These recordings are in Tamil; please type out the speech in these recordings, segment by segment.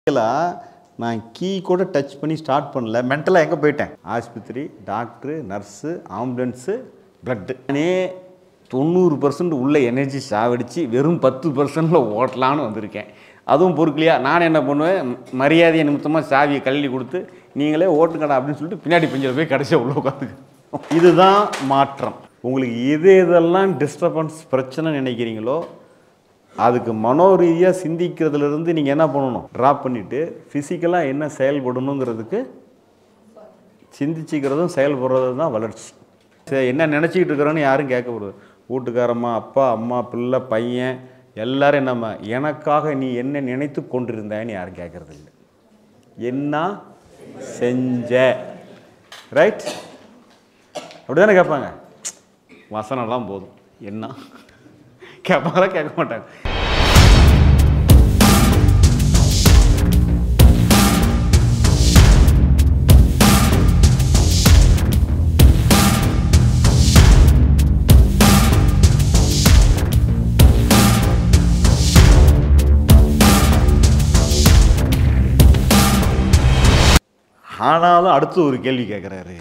ஆக்சுவலாக நான் கீ கூட டச் பண்ணி ஸ்டார்ட் பண்ணல மென்டலாக எங்கே போயிட்டேன் ஆஸ்பத்திரி டாக்டரு நர்ஸு ஆம்புலன்ஸு பிளட்டு நானே தொண்ணூறு பர்சன்ட் உள்ள எனர்ஜி சாவடிச்சு வெறும் பத்து பர்சன்டில் ஓட்டலான்னு வந்திருக்கேன் அதுவும் பொறுக்கலையா நான் என்ன பண்ணுவேன் ம- மரியாதையை நிமித்தமாக சாவியை கழுவி கொடுத்து நீங்களே ஓட்டுங்கடா அப்படின்னு சொல்லிட்டு பின்னாடி பிஞ்சில் போய் கடைசியாக உள்ள உட்காந்துக்க இதுதான் மாற்றம் உங்களுக்கு எது எதெல்லாம் டிஸ்டர்பன்ஸ் பிரச்சனை நினைக்கிறீங்களோ அதுக்கு மனோரீதியாக சிந்திக்கிறதுலேருந்து நீங்கள் என்ன பண்ணணும் ட்ராப் பண்ணிவிட்டு ஃபிசிக்கலாக என்ன செயல்படணுங்கிறதுக்கு சிந்திச்சுக்கிறதும் செயல்படுறதும் தான் வளர்ச்சி சரி என்ன நினச்சிக்கிட்டு இருக்கிறோன்னு யாரும் கேட்க போகிறது வீட்டுக்காரம்மா அப்பா அம்மா பிள்ளை பையன் எல்லாரும் என்னம்மா எனக்காக நீ என்ன நினைத்து கொண்டிருந்தேன்னு யாரும் கேட்கறது இல்லை என்ன செஞ்ச ரைட் அப்படிதானே கேட்பாங்க வசனம்லாம் போதும் என்ன கேட்பாங்களா கேட்க மாட்டாங்க ஆனாலும் அடுத்து ஒரு கேள்வி கேட்குறாரு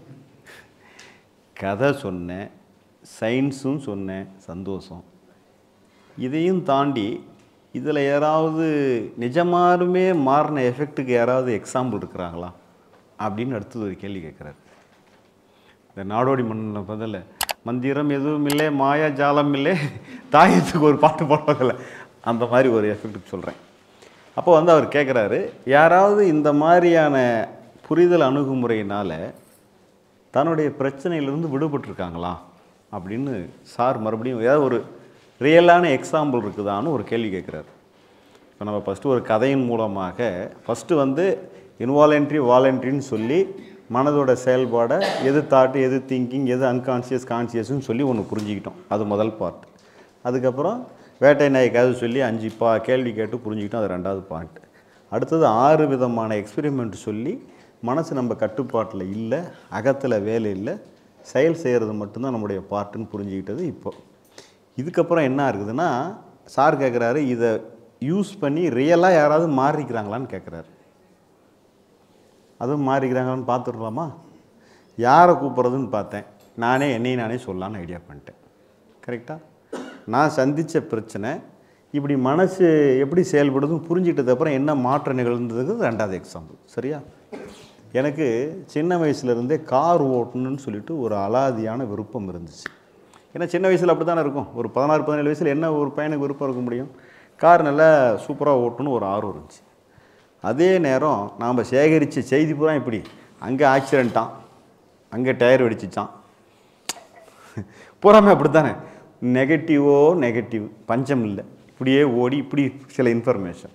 கதை சொன்னேன் சயின்ஸும் சொன்னேன் சந்தோஷம் இதையும் தாண்டி இதில் யாராவது நிஜமாருமே மாறின எஃபெக்ட்டுக்கு யாராவது எக்ஸாம்பிள் இருக்கிறாங்களா அப்படின்னு அடுத்தது ஒரு கேள்வி கேட்குறாரு இந்த நாடோடி மண்ணில் பதில் மந்திரம் எதுவும் இல்லை மாயா ஜாலம் இல்லை தாயத்துக்கு ஒரு பாட்டு பாடுவாங்கல்ல அந்த மாதிரி ஒரு எஃபெக்ட்டுக்கு சொல்கிறேன் அப்போ வந்து அவர் கேட்குறாரு யாராவது இந்த மாதிரியான புரிதல் அணுகுமுறையினால் தன்னுடைய பிரச்சனையிலிருந்து விடுபட்டிருக்காங்களா அப்படின்னு சார் மறுபடியும் ஏதாவது ஒரு ரியலான எக்ஸாம்பிள் இருக்குதான்னு ஒரு கேள்வி கேட்குறாரு இப்போ நம்ம ஃபஸ்ட்டு ஒரு கதையின் மூலமாக ஃபஸ்ட்டு வந்து இன்வாலண்ட்ரி வாலண்ட்ரின்னு சொல்லி மனதோட செயல்பாடை எது தாட்டு எது திங்கிங் எது அன்கான்ஷியஸ் கான்ஷியஸ்னு சொல்லி ஒன்று புரிஞ்சுக்கிட்டோம் அது முதல் பார்ட் அதுக்கப்புறம் வேட்டை நாய் கதை சொல்லி அஞ்சு பா கேள்வி கேட்டு புரிஞ்சுக்கிட்டோம் அது ரெண்டாவது பார்ட் அடுத்தது ஆறு விதமான எக்ஸ்பெரிமெண்ட் சொல்லி மனசு நம்ம கட்டுப்பாட்டில் இல்லை அகத்தில் வேலை இல்லை செயல் செய்கிறது மட்டும்தான் நம்முடைய பார்ட்டுன்னு புரிஞ்சுக்கிட்டது இப்போ இதுக்கப்புறம் என்ன இருக்குதுன்னா சார் கேட்குறாரு இதை யூஸ் பண்ணி ரியலாக யாராவது மாறிக்கிறாங்களான்னு கேட்குறாரு அதுவும் மாறிக்கிறாங்களான்னு பார்த்துடலாமா யாரை கூப்பிட்றதுன்னு பார்த்தேன் நானே என்னையும் நானே சொல்லலான்னு ஐடியா பண்ணிட்டேன் கரெக்டாக நான் சந்தித்த பிரச்சனை இப்படி மனசு எப்படி செயல்படுதுன்னு புரிஞ்சுக்கிட்டது அப்புறம் என்ன மாற்றம் நிகழ்ந்ததுக்கு ரெண்டாவது எக்ஸாம்பிள் சரியா எனக்கு சின்ன வயசுலேருந்தே கார் ஓட்டணும்னு சொல்லிட்டு ஒரு அலாதியான விருப்பம் இருந்துச்சு ஏன்னா சின்ன வயசில் அப்படி தானே இருக்கும் ஒரு பதினாறு பதினேழு வயசில் என்ன ஒரு பையனுக்கு விருப்பம் இருக்க முடியும் கார் நல்லா சூப்பராக ஓட்டணும்னு ஒரு ஆர்வம் இருந்துச்சு அதே நேரம் நாம் சேகரித்த செய்தி பூரா இப்படி அங்கே ஆக்சிடெண்ட்டான் அங்கே டயர் வெடிச்சிச்சான் பூராமே அப்படி தானே நெகட்டிவோ நெகட்டிவ் பஞ்சம் இல்லை இப்படியே ஓடி இப்படி சில இன்ஃபர்மேஷன்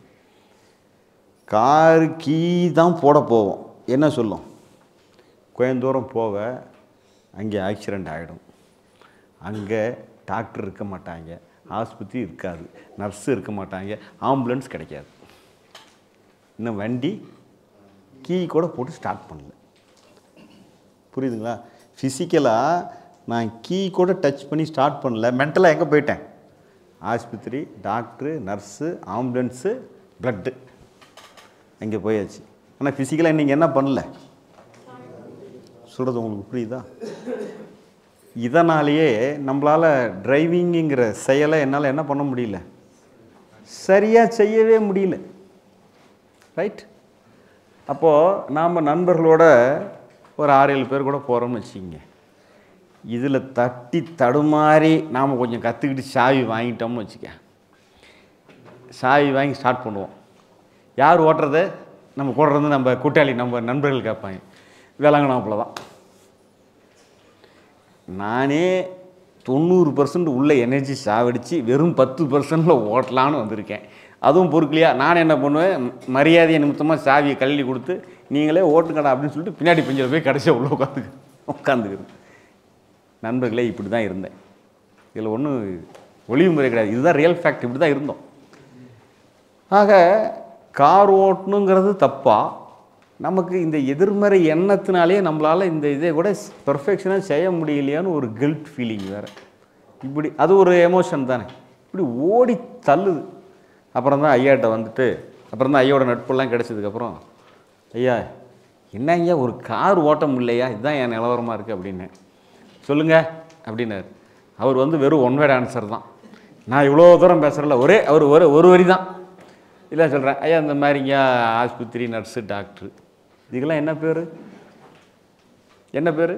காரு கீ தான் போட போவோம் என்ன சொல்லும் கொஞ்சம் தூரம் போக அங்கே ஆக்சிடெண்ட் ஆகிடும் அங்கே டாக்டர் இருக்க மாட்டாங்க ஆஸ்பத்திரி இருக்காது நர்ஸு இருக்க மாட்டாங்க ஆம்புலன்ஸ் கிடைக்காது இன்னும் வண்டி கீ கூட போட்டு ஸ்டார்ட் பண்ணல புரியுதுங்களா ஃபிசிக்கலாக நான் கீ கூட டச் பண்ணி ஸ்டார்ட் பண்ணல மென்டலாக எங்கே போயிட்டேன் ஆஸ்பத்திரி டாக்டரு நர்ஸு ஆம்புலன்ஸு பிளட்டு அங்கே போயாச்சு ஆனால் ஃபிசிக்கலாக நீங்கள் என்ன பண்ணல சொல்கிறது உங்களுக்கு புரியுதா இதனாலேயே நம்மளால் டிரைவிங்குங்கிற செயலை என்னால் என்ன பண்ண முடியல சரியாக செய்யவே முடியல ரைட் அப்போது நாம் நண்பர்களோட ஒரு ஆறு ஏழு பேர் கூட போகிறோம்னு வச்சுக்கிங்க இதில் தட்டி தடுமாறி நாம் கொஞ்சம் கற்றுக்கிட்டு சாவி வாங்கிட்டோம்னு வச்சுக்க சாவி வாங்கி ஸ்டார்ட் பண்ணுவோம் யார் ஓட்டுறது நம்ம கூட இருந்து நம்ம கூட்டாளி நம்ம நண்பர்கள் கேட்பாங்க விளங்கினாப்புல தான் நானே தொண்ணூறு பர்சன்ட் உள்ள எனர்ஜி சாவடிச்சு வெறும் பத்து பர்சன்டில் ஓட்டலான்னு வந்திருக்கேன் அதுவும் பொறுக்கலையா நான் என்ன பண்ணுவேன் ம- மரியாதையை நிமித்தமாக சாவியை கழுவி கொடுத்து நீங்களே ஓட்டுங்கடா அப்படின்னு சொல்லிட்டு பின்னாடி பிஞ்சில் போய் கடைசியாக உள்ள உட்காந்துக்கு உட்காந்துக்கிறது நண்பர்களே இப்படி தான் இருந்தேன் இதில் ஒன்றும் ஒளிவு முறை கிடையாது இதுதான் ரியல் ஃபேக்ட் இப்படி தான் இருந்தோம் ஆக கார் ஓட்டணுங்கிறது தப்பா நமக்கு இந்த எதிர்மறை எண்ணத்தினாலே நம்மளால் இந்த இதை கூட பெர்ஃபெக்ஷனாக செய்ய முடியலையான்னு ஒரு கில்ட் ஃபீலிங் வேறு இப்படி அது ஒரு எமோஷன் தானே இப்படி ஓடி தள்ளுது அப்புறம் தான் ஐயாட்ட வந்துட்டு அப்புறம் தான் ஐயோட நட்பெல்லாம் கிடச்சதுக்கப்புறம் ஐயா என்ன ஐயா ஒரு கார் ஓட்ட முடியலையா இதுதான் என் நிலவரமாக இருக்குது அப்படின்னேன் சொல்லுங்கள் அப்படின்னாரு அவர் வந்து வெறும் ஒன் வேர்ட் ஆன்சர் தான் நான் இவ்வளோ தூரம் பேசுகிறல ஒரே அவர் ஒரு ஒரு வரி தான் இல்லை சொல்கிறேன் ஐயா இந்த மாதிரிங்க ஆஸ்பத்திரி நர்ஸு டாக்டரு இதுக்கெல்லாம் என்ன பேர் என்ன பேர்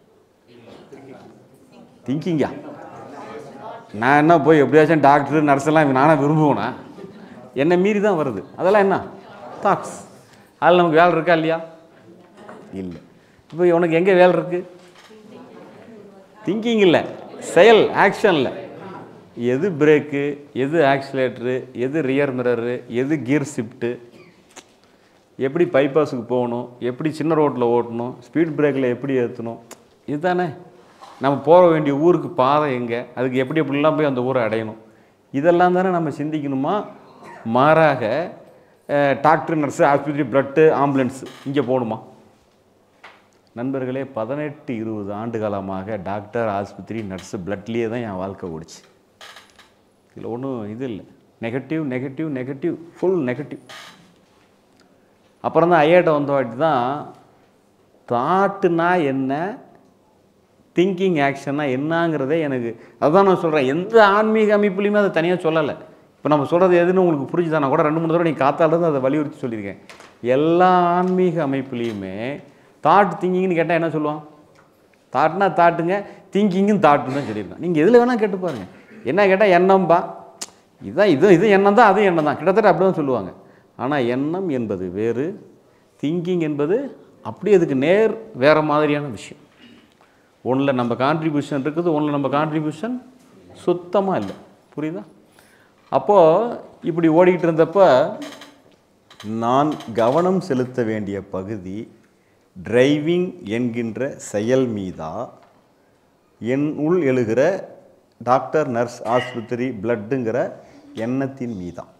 திங்கிங்கா நான் என்ன போய் எப்படியாச்சும் டாக்டர் நர்ஸெல்லாம் நானே விரும்புவேனா என்னை மீறி தான் வருது அதெல்லாம் என்ன தாட்ஸ் அதில் நமக்கு வேலை இருக்கா இல்லையா இல்லை இப்போ உனக்கு எங்கே வேலை இருக்குது திங்கிங் இல்லை செயல் ஆக்ஷனில் எது பிரேக்கு எது ஆக்சிலேட்டரு எது ரியர் மிரரு எது கியர் ஷிஃப்ட்டு எப்படி பைபாஸுக்கு போகணும் எப்படி சின்ன ரோட்டில் ஓட்டணும் ஸ்பீட் பிரேக்கில் எப்படி ஏற்றணும் இதுதானே நம்ம போக வேண்டிய ஊருக்கு பாதை எங்கே அதுக்கு எப்படி எப்படிலாம் போய் அந்த ஊரை அடையணும் இதெல்லாம் தானே நம்ம சிந்திக்கணுமா மாறாக அஹ், டாக்டர் நர்ஸு ஆஸ்பத்திரி பிளட்டு ஆம்புலன்ஸு இங்கே போகணுமா நண்பர்களே பதினெட்டு இருபது ஆண்டு காலமாக டாக்டர் ஆஸ்பத்திரி நர்ஸு பிளட்லேயே தான் என் வாழ்க்கை ஓடிச்சு இதில் ஒன்றும் இது இல்லை negative negative negative full negative அப்புறம் தான் ஐயாட்ட வந்த வாட்டி தான் தாட்டுனா என்ன திங்கிங் ஆக்ஷன்னா என்னங்கிறதே எனக்கு அதுதான் நான் சொல்கிறேன் எந்த ஆன்மீக அமைப்புலையுமே அதை தனியாக சொல்லலை இப்போ நம்ம சொல்கிறது எதுன்னு உங்களுக்கு புரிஞ்சுதான் நான் கூட ரெண்டு மூணு தடவை நீ காத்தாலேருந்து அதை வலியுறுத்தி சொல்லியிருக்கேன் எல்லா ஆன்மீக அமைப்புலேயுமே தாட் திங்கிங்னு கேட்டால் என்ன சொல்லுவான் தாட்னா தாட்டுங்க திங்கிங்கும் தாட்டுன்னு தான் சொல்லியிருக்கான் நீங்கள் எதில் வேணால் கேட்டு பாருங்கள் என்ன கேட்டால் எண்ணம்பா இதுதான் இது இது எண்ணம் தான் அது எண்ணம் தான் கிட்டத்தட்ட அப்படி தான் சொல்லுவாங்க ஆனால் எண்ணம் என்பது வேறு திங்கிங் என்பது அப்படி அதுக்கு நேர் வேறு மாதிரியான விஷயம் ஒன்றில் நம்ம கான்ட்ரிபியூஷன் இருக்குது ஒன்றில் நம்ம கான்ட்ரிபியூஷன் சுத்தமாக இல்லை புரியுதா அப்போது இப்படி ஓடிக்கிட்டு இருந்தப்ப நான் கவனம் செலுத்த வேண்டிய பகுதி டிரைவிங் என்கின்ற செயல் மீதா என் உள் எழுகிற டாக்டர் நர்ஸ் ஆஸ்பத்திரி பிளட்டுங்கிற எண்ணத்தின் மீதான்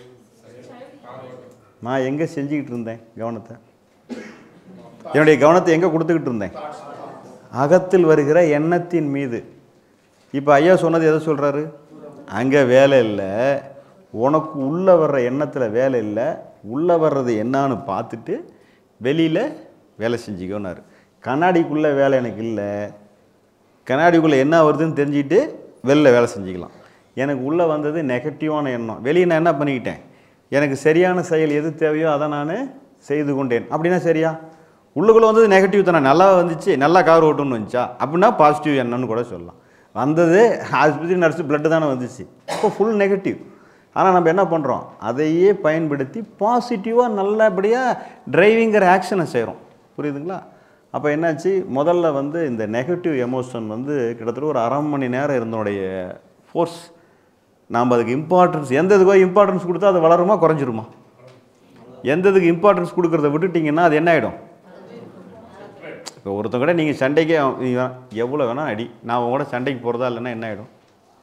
நான் எங்கே செஞ்சுக்கிட்டு இருந்தேன் கவனத்தை என்னுடைய கவனத்தை எங்கே கொடுத்துக்கிட்டு இருந்தேன் அகத்தில் வருகிற எண்ணத்தின் மீது இப்போ ஐயா சொன்னது எதை சொல்கிறாரு அங்கே வேலை இல்லை உனக்கு உள்ளே வர்ற எண்ணத்தில் வேலை இல்லை உள்ளே வர்றது என்னான்னு பார்த்துட்டு வெளியில் வேலை செஞ்சுக்கோனாரு கண்ணாடிக்குள்ளே வேலை எனக்கு இல்லை கண்ணாடிக்குள்ளே என்ன வருதுன்னு தெரிஞ்சுக்கிட்டு வெளில வேலை செஞ்சுக்கலாம் எனக்கு உள்ளே வந்தது நெகட்டிவான எண்ணம் வெளியே நான் என்ன பண்ணிக்கிட்டேன் எனக்கு சரியான செயல் எது தேவையோ அதை நான் செய்து கொண்டேன் அப்படின்னா சரியா உள்ளுக்குள்ளே வந்தது நெகட்டிவ் தானே நல்லா வந்துச்சு நல்லா கார் ஓட்டுன்னு வந்துச்சா அப்படின்னா பாசிட்டிவ் என்னன்னு கூட சொல்லலாம் வந்தது ஆஸ்பத்திரி நர்ஸு பிளட்டு தானே வந்துச்சு இப்போ ஃபுல் நெகட்டிவ் ஆனால் நம்ம என்ன பண்ணுறோம் அதையே பயன்படுத்தி பாசிட்டிவாக நல்லபடியாக டிரைவிங்கிற ஆக்ஷனை செய்கிறோம் புரியுதுங்களா அப்போ என்னாச்சு முதல்ல வந்து இந்த நெகட்டிவ் எமோஷன் வந்து கிட்டத்தட்ட ஒரு அரை மணி நேரம் இருந்தோடைய ஃபோர்ஸ் நாம் அதுக்கு இம்பார்ட்டன்ஸ் எந்த இதுக்கோ இம்பார்ட்டன்ஸ் கொடுத்தா அது வளருமா குறைஞ்சிருமா எந்த இதுக்கு இம்பார்ட்டன்ஸ் கொடுக்குறத விட்டுட்டிங்கன்னா அது என்ன ஆகிடும் இப்போ ஒருத்தங்க கூட நீங்கள் சண்டைக்கே நீ வே- எவ்வளோ வேணால் அடி நான் உங்க கூட சண்டைக்கு போகிறதா இல்லைன்னா என்ன ஆகிடும்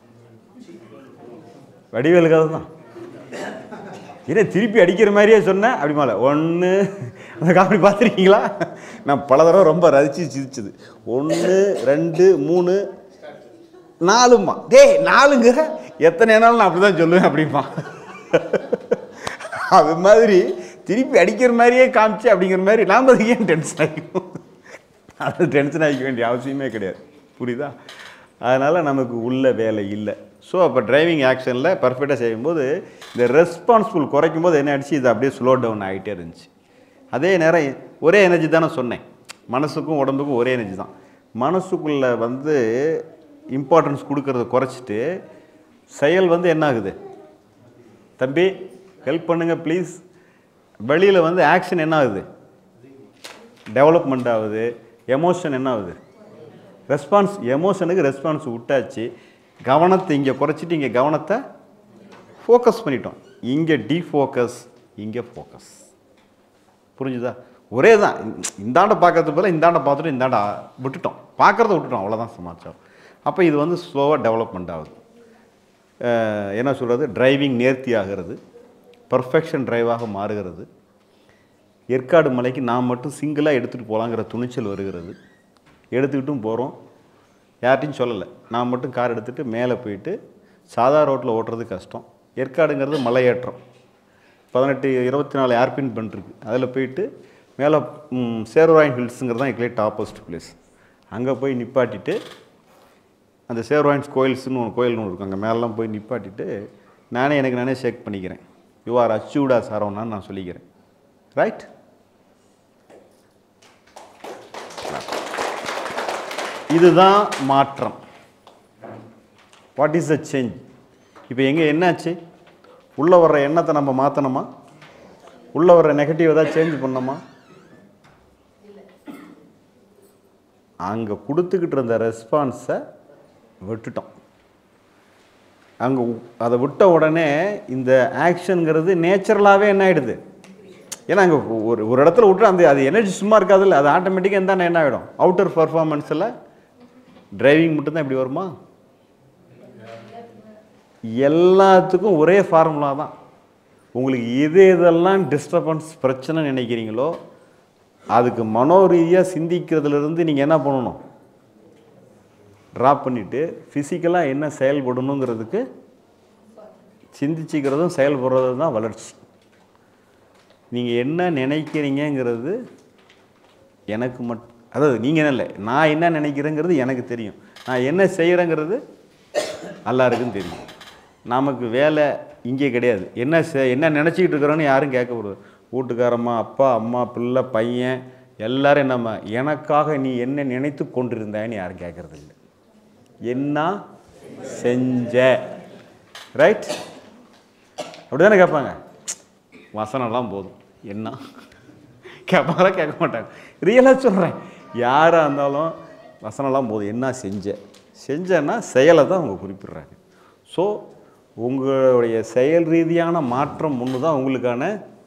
வடிவேலு கதை தான் என்ன திருப்பி அடிக்கிற மாதிரியே சொன்னேன் அப்படி மேலே ஒன்று அந்த காமெடி பார்த்துருக்கீங்களா நான் பல தடவை ரொம்ப ரசித்து சிரிச்சது ஒன்று ரெண்டு மூணு நாலும்மா டேய் நாலுங்கிற எத்தனை நாளும் நான் அப்படி தான் சொல்லுவேன் அப்படிம்பா அது மாதிரி திருப்பி அடிக்கிற மாதிரியே காமிச்சு அப்படிங்கிற மாதிரி நாம் அதுக்கு ஏன் டென்ஷன் ஆகிக்கும் அது டென்ஷன் ஆகிக்க வேண்டிய அவசியமே கிடையாது புரியுதா அதனால் நமக்கு உள்ள வேலை இல்லை ஸோ அப்போ டிரைவிங் ஆக்ஷனில் பர்ஃபெக்டாக செய்யும்போது இந்த ரெஸ்பான்சிபிள் குறைக்கும் போது என்ன ஆயிடுச்சு இது அப்படியே ஸ்லோ டவுன் ஆகிட்டே இருந்துச்சு அதே நேரம் ஒரே எனர்ஜி தானே சொன்னேன் மனசுக்கும் உடம்புக்கும் ஒரே எனர்ஜி தான் மனசுக்குள்ளே வந்து இம்பார்ட்டன்ஸ் கொடுக்கறத குறைச்சிட்டு செயல் வந்து என்ன ஆகுது தம்பி ஹெல்ப் பண்ணுங்க ப்ளீஸ் வெளியில் வந்து ஆக்ஷன் என்ன ஆகுது டெவலப்மெண்ட் ஆகுது எமோஷன் என்ன ஆகுது ரெஸ்பான்ஸ் எமோஷனுக்கு ரெஸ்பான்ஸ் விட்டாச்சு கவனத்தை இங்கே குறைச்சிட்டு இங்கே கவனத்தை ஃபோக்கஸ் பண்ணிட்டோம் இங்கே டீஃபோக்கஸ் இங்கே ஃபோக்கஸ் புரிஞ்சுதா ஒரே தான் இந்தாண்ட பார்க்கறது போல இந்தாண்ட பார்த்துட்டு இந்தாண்ட விட்டுட்டோம் பார்க்குறத விட்டுட்டோம் அவ்வளோதான் சமாச்சாரம் அப்போ இது வந்து ஸ்லோவாக டெவலப்மெண்ட் ஆகுது அஹ் என்ன சொல்கிறது டிரைவிங் நேர்த்தி ஆகிறது பர்ஃபெக்ஷன் டிரைவாக மாறுகிறது ஏற்காடு மலைக்கு நான் மட்டும் சிங்கிளாக எடுத்துகிட்டு போகலாங்கிற துணிச்சல் வருகிறது எடுத்துக்கிட்டும் போகிறோம் யார்ட்டையும் சொல்லலை நான் மட்டும் கார் எடுத்துகிட்டு மேலே போயிட்டு சாதா ரோட்டில் ஓட்டுறது கஷ்டம் ஏற்காடுங்கிறது மலையேற்றம் பதினெட்டு இருபத்தி நாலு ஏர்பின் பண்ணிருக்கு அதில் போயிட்டு மேலே சேர்வாயின் ஹில்ஸுங்கிறது தான் எக்லேட் ஆப்போசிட் பிளேஸ் அங்கே போய் நிப்பாட்டிட்டு அந்த சேர்வாயின்ஸ் கோயில்ஸ்னு ஒன்று கோயில்னு ஒன்று இருக்கும் அங்கே மேலெலாம் போய் நிப்பாட்டிட்டு நானே எனக்கு நானே ஷேக் பண்ணிக்கிறேன் யூ ஆர் அச்சீவ்டா சாரோன்னு நான் சொல்லிக்கிறேன் ரைட் இதுதான் மாற்றம் வாட் இஸ் த சேஞ்ச் இப்போ எங்கே என்னாச்சு உள்ளே வர்ற எண்ணத்தை நம்ம மாற்றணுமா உள்ளே வர்ற நெகட்டிவ் ஏதாவது சேஞ்ச் பண்ணோமா அங்கே கொடுத்துக்கிட்டு இருந்த ரெஸ்பான்ஸை விட்டுட்டோம் அங்கே அதை விட்ட உடனே இந்த ஆக்ஷனுங்கிறது நேச்சுரலாகவே என்ன ஆகிடுது ஏன்னா அங்கே ஒரு ஒரு இடத்துல விட்டு அந்த அது எனர்ஜி சும்மா இருக்காதுல்ல அது ஆட்டோமேட்டிக்காக இருந்தால் என்ன ஆகிடும் அவுட்டர் பர்ஃபார்மன்ஸில் டிரைவிங் மட்டும்தான் இப்படி வருமா எல்லாத்துக்கும் ஒரே ஃபார்முலா தான் உங்களுக்கு எது எதெல்லாம் டிஸ்டர்பன்ஸ் பிரச்சனை நினைக்கிறீங்களோ அதுக்கு மனோரீதியாக சிந்திக்கிறதுலேருந்து நீங்கள் என்ன பண்ணணும் ட்ராப் பண்ணிவிட்டு ஃபிசிக்கலாக என்ன செயல்படணுங்கிறதுக்கு சிந்திச்சுக்கிறதும் செயல்படுறதும் தான் வளர்ச்சி நீங்கள் என்ன நினைக்கிறீங்கங்கிறது எனக்கு மட் அதாவது நீங்கள் இல்லை நான் என்ன நினைக்கிறேங்கிறது எனக்கு தெரியும் நான் என்ன செய்கிறேங்கிறது எல்லாருக்கும் தெரியும் நமக்கு வேலை இங்கே கிடையாது என்ன செ- என்ன நினச்சிக்கிட்டு இருக்கிறோன்னு யாரும் கேட்கக்கூடாது வீட்டுக்காரம்மா அப்பா அம்மா பிள்ளை பையன் எல்லாரும் என்னம்மா எனக்காக நீ என்ன நினைத்து கொண்டிருந்தான்னு யாரும் கேட்கறது இல்லை என்ன செஞ்ச ரைட் அப்படி தானே கேட்பாங்க வசனம்லாம் போதும் என்ன கேட்பாங்களா கேட்க மாட்டாங்க ரியலாக சொல்கிறேன் யாராக இருந்தாலும் வசனம்லாம் போதும் என்ன செஞ்ச செஞ்சேன்னா செயலை தான் அவங்க குறிப்பிடுறாங்க ஸோ உங்களுடைய செயல் ரீதியான மாற்றம் ஒன்று தான் உங்களுக்கான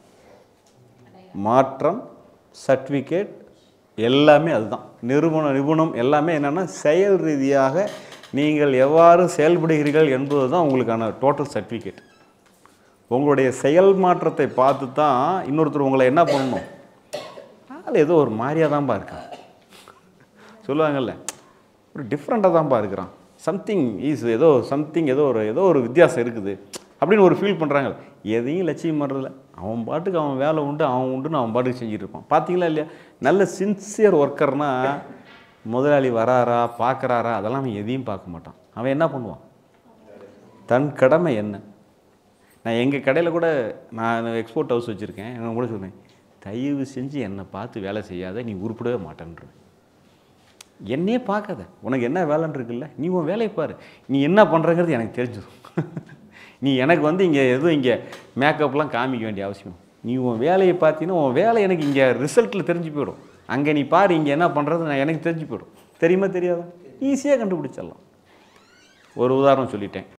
மாற்றம் சர்டிஃபிகேட் எல்லாமே அதுதான் நிறுவன நிபுணம் எல்லாமே என்னென்னா செயல் ரீதியாக நீங்கள் எவ்வாறு செயல்படுகிறீர்கள் என்பது தான் உங்களுக்கான டோட்டல் சர்டிஃபிகேட் உங்களுடைய செயல் மாற்றத்தை பார்த்து தான் இன்னொருத்தர் உங்களை என்ன பண்ணணும் ஆள் ஏதோ ஒரு மாதிரியாக தான்ப்பா இருக்கான் சொல்லுவாங்கல்ல ஒரு டிஃப்ரெண்ட்டாக தான்ப்பா இருக்கிறான் சம்திங் ஈஸ் ஏதோ சம்திங் ஏதோ ஒரு ஏதோ ஒரு வித்தியாசம் இருக்குது அப்படின்னு ஒரு ஃபீல் பண்ணுறாங்க எதையும் லட்சியம் பண்ணுறதில்ல அவன் பாட்டுக்கு அவன் வேலை உண்டு அவன் உண்டுன்னு அவன் பாட்டுக்கு செஞ்சுட்டு இருப்பான் பார்த்தீங்களா இல்லையா நல்ல சின்சியர் ஒர்க்கர்னா முதலாளி வராரா பார்க்குறாரா அதெல்லாம் அவன் எதையும் பார்க்க மாட்டான் அவன் என்ன பண்ணுவான் தன் கடமை என்ன நான் எங்கள் கடையில் கூட நான் எக்ஸ்போர்ட் ஹவுஸ் வச்சுருக்கேன் நான் கூட சொன்னேன் தயவு செஞ்சு என்னை பார்த்து வேலை செய்யாத நீ உருப்படவே மாட்டேன்றேன் என்னையே பார்க்காத உனக்கு என்ன வேலைன்னு இருக்குல்ல நீ உன் வேலையை பாரு நீ என்ன பண்ணுறங்கிறது எனக்கு தெரிஞ்சிடும் நீ எனக்கு வந்து இங்கே எதுவும் இங்கே மேக்கப்லாம் காமிக்க வேண்டிய அவசியம் நீ உன் வேலையை பார்த்தீங்கன்னா உன் வேலை எனக்கு இங்கே ரிசல்ட்டில் தெரிஞ்சு போயிடும் அங்கே நீ பாரு இங்கே என்ன பண்ணுறது நான் எனக்கு தெரிஞ்சு போயிடும் தெரியுமா தெரியாதா ஈஸியாக கண்டுபிடிச்சிடலாம் ஒரு உதாரணம் சொல்லிட்டேன்